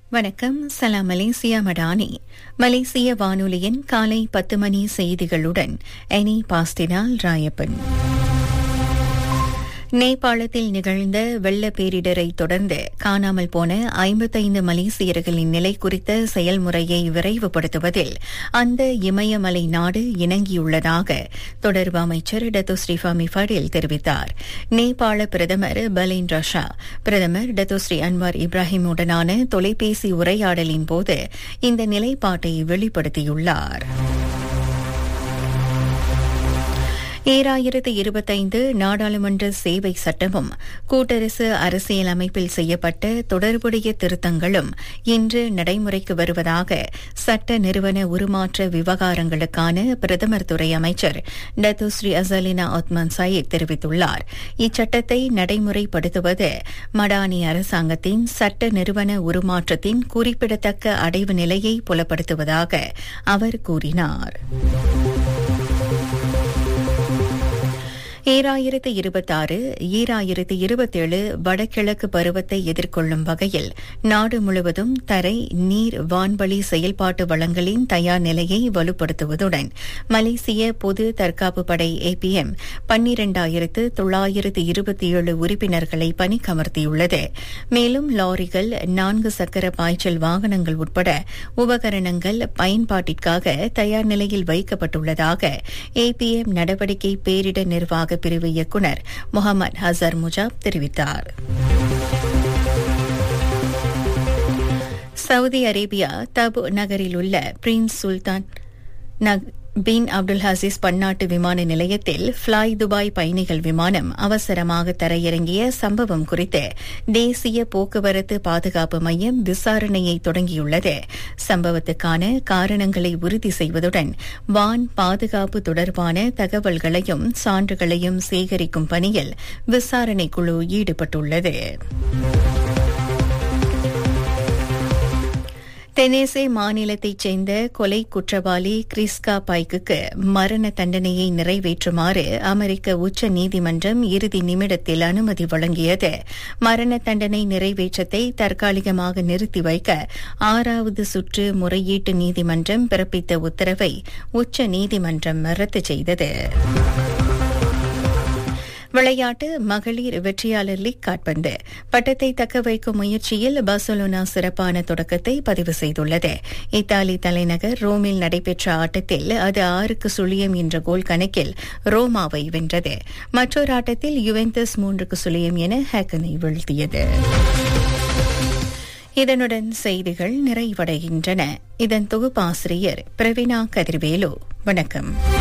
வணக்கம் சலாம் மலேசியா மடானி மலேசிய வானொலியின் காலை பத்து மணி செய்திகளுடன் எனி பாஸ்டினால் ராயப்பன் நேபாளத்தில் நிகழ்ந்த வெள்ள பேரிடரை தொடர்ந்து காணாமல் போன ஐம்பத்தைந்து மலேசியர்களின் நிலை குறித்த செயல்முறையை விரைவுபடுத்துவதில் அந்த இமயமலை நாடு இணங்கியுள்ளதாக தொடர்பு அமைச்சர் டத்து ஸ்ரீஃபாமி ஃபடில் தெரிவித்தார் நேபாள பிரதமர் பலின் ரஷா பிரதமர் டத்து ஸ்ரீ அன்வார் இப்ராஹிமுடனான தொலைபேசி உரையாடலின் போது இந்த நிலைப்பாட்டை வெளிப்படுத்தியுள்ளார் ஈராயிரத்து இருபத்தைந்து நாடாளுமன்ற சேவை சட்டமும் கூட்டரசு அரசியல் அமைப்பில் செய்யப்பட்ட தொடர்புடைய திருத்தங்களும் இன்று நடைமுறைக்கு வருவதாக சட்ட நிறுவன உருமாற்ற விவகாரங்களுக்கான பிரதமர் துறை அமைச்சர் டத்துஸ்ரீ அசலினா ஒத்மன் சயீத் தெரிவித்துள்ளார் இச்சட்டத்தை நடைமுறைப்படுத்துவது மடானி அரசாங்கத்தின் சட்ட நிறுவன உருமாற்றத்தின் குறிப்பிடத்தக்க அடைவு நிலையை புலப்படுத்துவதாக அவர் கூறினார் ஈராயிரத்து இருபத்தாறு ஈராயிரத்து இருபத்தேழு வடகிழக்கு பருவத்தை எதிர்கொள்ளும் வகையில் நாடு முழுவதும் தரை நீர் வான்வழி செயல்பாட்டு வளங்களின் தயார் நிலையை வலுப்படுத்துவதுடன் மலேசிய பொது தற்காப்பு படை ஏபிஎம் பன்னிரண்டாயிரத்து தொள்ளாயிரத்து இருபத்தி ஏழு உறுப்பினர்களை பணிக்கமர்த்தியுள்ளது மேலும் லாரிகள் நான்கு சக்கர பாய்ச்சல் வாகனங்கள் உட்பட உபகரணங்கள் பயன்பாட்டிற்காக தயார் நிலையில் வைக்கப்பட்டுள்ளதாக ஏபிஎம் நடவடிக்கை பேரிடர் நிர்வாக பிரிவு இயக்குநர் முகமது ஹசர் முஜாப் தெரிவித்தார் சவுதி அரேபியா தபு நகரில் உள்ள பிரின்ஸ் சுல்தான் பின் அப்துல் ஹசீஸ் பன்னாட்டு விமான நிலையத்தில் ஃபிளாய் துபாய் பயணிகள் விமானம் அவசரமாக தரையிறங்கிய சம்பவம் குறித்து தேசிய போக்குவரத்து பாதுகாப்பு மையம் விசாரணையை தொடங்கியுள்ளது சம்பவத்துக்கான காரணங்களை உறுதி செய்வதுடன் வான் பாதுகாப்பு தொடர்பான தகவல்களையும் சான்றுகளையும் சேகரிக்கும் பணியில் விசாரணை குழு ஈடுபட்டுள்ளது தெனேசே மாநிலத்தைச் சேர்ந்த கொலை குற்றவாளி கிறிஸ்கா பைக்குக்கு மரண தண்டனையை நிறைவேற்றுமாறு அமெரிக்க உச்ச நீதிமன்றம் இறுதி நிமிடத்தில் அனுமதி வழங்கியது மரண தண்டனை நிறைவேற்றத்தை தற்காலிகமாக நிறுத்தி வைக்க ஆறாவது சுற்று முறையீட்டு நீதிமன்றம் பிறப்பித்த உத்தரவை உச்ச நீதிமன்றம் ரத்து செய்தது விளையாட்டு மகளிர் வெற்றியாளர் லீக் காட்பந்து பட்டத்தை தக்க வைக்கும் முயற்சியில் பார்சலோனா சிறப்பான தொடக்கத்தை பதிவு செய்துள்ளது இத்தாலி தலைநகர் ரோமில் நடைபெற்ற ஆட்டத்தில் அது ஆறுக்கு சுழியம் என்ற கோல் கணக்கில் ரோமாவை வென்றது மற்றொரு ஆட்டத்தில் யுவெந்தஸ் மூன்றுக்கு சுழியம் என ஹேக்கனை வீழ்த்தியது இதனுடன் செய்திகள் நிறைவடைகின்றன இதன் தொகுப்பாசிரியர் பிரவீனா கதிர்வேலு வணக்கம்